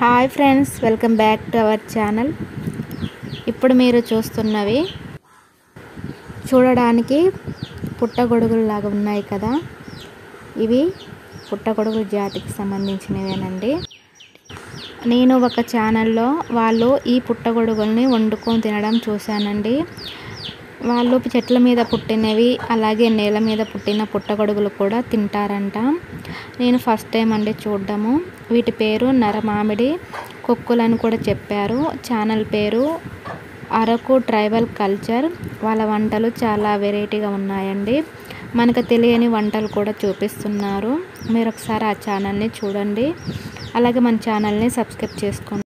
hi friends welcome back to our channel ఇప్పుడు మీరు చూస్తున్నవి చూడడానికి పుట్టగొడుగుల్లాగా ఉన్నాయి కదా ఇవి పుట్టగొడుగుల జాతికి సంబంధించినవేనండి నేను ఒక ఛానల్లో వాళ్ళు ఈ పుట్టగొడుగుల్ని వండుకొని తినడం చూశానండి వాళ్ళు చెట్ల మీద పుట్టినవి అలాగే నేల మీద పుట్టిన పుట్టగొడుగులు కూడా తింటారంట నేను ఫస్ట్ టైం అండి చూడ్డము వీటి పేరు నరమామిడి కొక్కులని కూడా చెప్పారు ఛానల్ పేరు అరకు ట్రైబల్ కల్చర్ వాళ్ళ వంటలు చాలా వెరైటీగా ఉన్నాయండి మనకు తెలియని వంటలు కూడా చూపిస్తున్నారు మీరు ఒకసారి ఆ ఛానల్ని చూడండి అలాగే మన ఛానల్ని సబ్స్క్రైబ్ చేసుకోండి